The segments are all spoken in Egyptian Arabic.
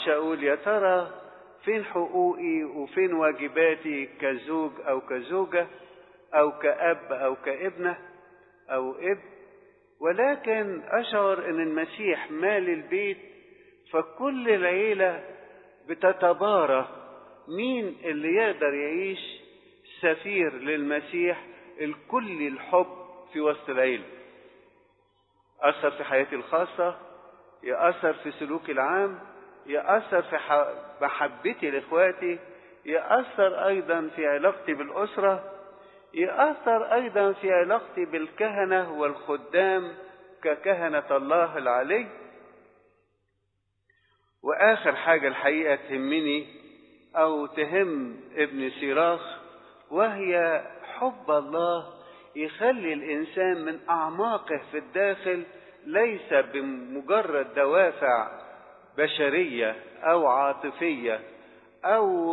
اقعدش اقول يا ترى فين حقوقي وفين واجباتي كزوج او كزوجة او كأب او كابنة او اب ولكن اشعر ان المسيح مال البيت فكل العيلة بتتبارى مين اللي يقدر يعيش سفير للمسيح الكل الحب في وسط العيلة أثر في حياتي الخاصة يأثر في سلوكي العام يأثر في محبتي لإخواتي يأثر أيضا في علاقتي بالأسرة يأثر أيضا في علاقتي بالكهنة والخدام ككهنة الله العلي وآخر حاجة الحقيقة تهمني أو تهم ابن سيراخ وهي حب الله يخلي الإنسان من أعماقه في الداخل ليس بمجرد دوافع بشرية أو عاطفية أو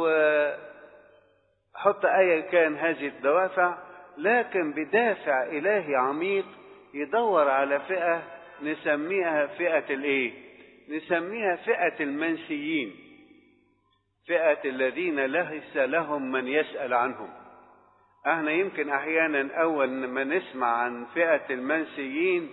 حط أيا كان هذه الدوافع لكن بدافع إلهي عميق يدور على فئة نسميها فئة الإيه؟ نسميها فئة المنسيين فئة الذين ليس لهم من يسأل عنهم احنا يمكن احيانا اول ما نسمع عن فئة المنسيين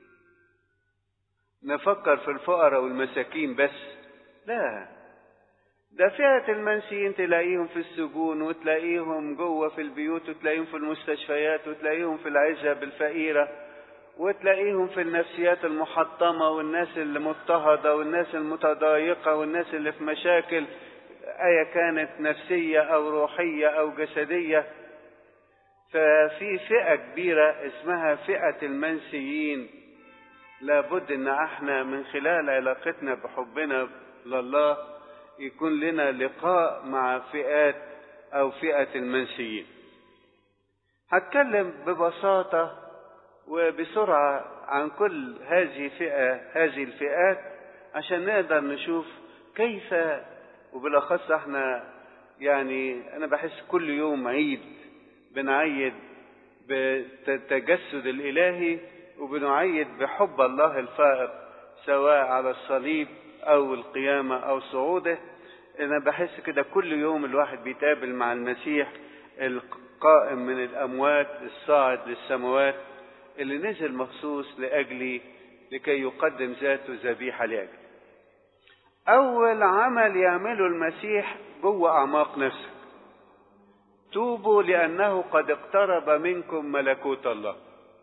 نفكر في الفقراء والمساكين بس لا ده فئة المنسيين تلاقيهم في السجون وتلاقيهم جوه في البيوت وتلاقيهم في المستشفيات وتلاقيهم في العزب الفقيرة وتلاقيهم في النفسيات المحطمة والناس اللي مضطهدة والناس المتضايقة والناس اللي في مشاكل أيا كانت نفسية أو روحية أو جسدية ففي فئة كبيرة اسمها فئة المنسيين لابد ان احنا من خلال علاقتنا بحبنا لله يكون لنا لقاء مع فئات او فئة المنسيين هتكلم ببساطة وبسرعة عن كل هذه فئة هذه الفئات عشان نقدر نشوف كيف وبالاخص احنا يعني انا بحس كل يوم عيد بنعيد بالتجسد الالهي وبنعيد بحب الله الفائق سواء على الصليب او القيامه او صعوده انا بحس كده كل يوم الواحد بيتقابل مع المسيح القائم من الاموات الصاعد للسماوات اللي نزل مخصوص لاجلي لكي يقدم ذاته ذبيحه لاجلي اول عمل يعمله المسيح جوه اعماق نفسك توبوا لانه قد اقترب منكم ملكوت الله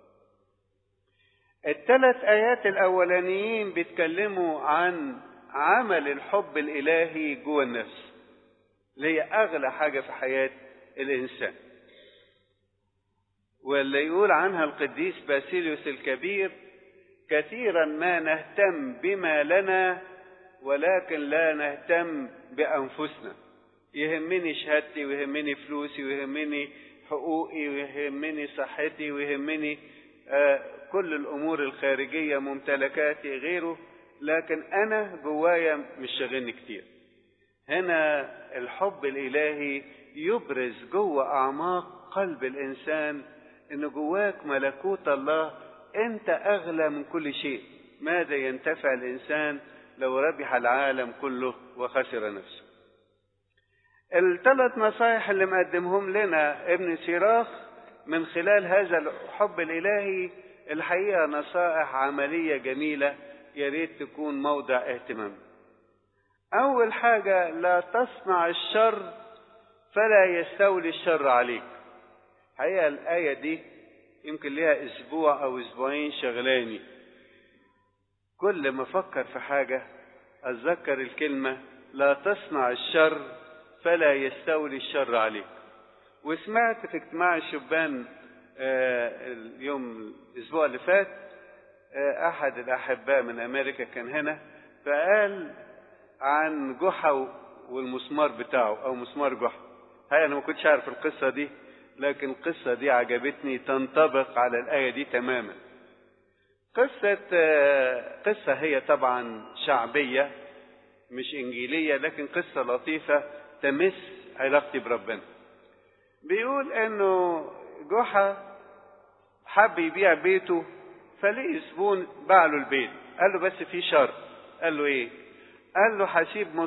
الثلاث ايات الاولانيين بيتكلموا عن عمل الحب الالهي جوه النفس اللي هي اغلى حاجه في حياه الانسان واللي يقول عنها القديس باسيليوس الكبير كثيرا ما نهتم بما لنا ولكن لا نهتم بانفسنا يهمني شهادتي ويهمني فلوسي ويهمني حقوقي ويهمني صحتي ويهمني آه كل الامور الخارجيه ممتلكاتي غيره لكن انا جوايا مش شاغلني كتير هنا الحب الالهي يبرز جوه اعماق قلب الانسان ان جواك ملكوت الله انت اغلى من كل شيء ماذا ينتفع الانسان لو ربح العالم كله وخسر نفسه الثلاث نصائح اللي مقدمهم لنا ابن سيراخ من خلال هذا الحب الالهي الحقيقه نصائح عمليه جميله يا ريت تكون موضع اهتمام اول حاجه لا تصنع الشر فلا يستولي الشر عليك الحقيقه الايه دي يمكن ليها اسبوع او اسبوعين شغلاني كل ما افكر في حاجه اتذكر الكلمه لا تصنع الشر فلا يستولي الشر عليك وسمعت في اجتماع الشبان اليوم الاسبوع اللي فات احد الاحباء من امريكا كان هنا فقال عن جحا والمسمار بتاعه او مسمار جحا هاي انا ما كنتش عارف القصه دي لكن القصه دي عجبتني تنطبق على الايه دي تماما قصه قصه هي طبعا شعبيه مش انجيليه لكن قصه لطيفه تمس علاقتي بربنا بيقول انه جحا حب يبيع بيته فلقي زبون باع له البيت قال له بس في شرط قال له ايه قال له هسيب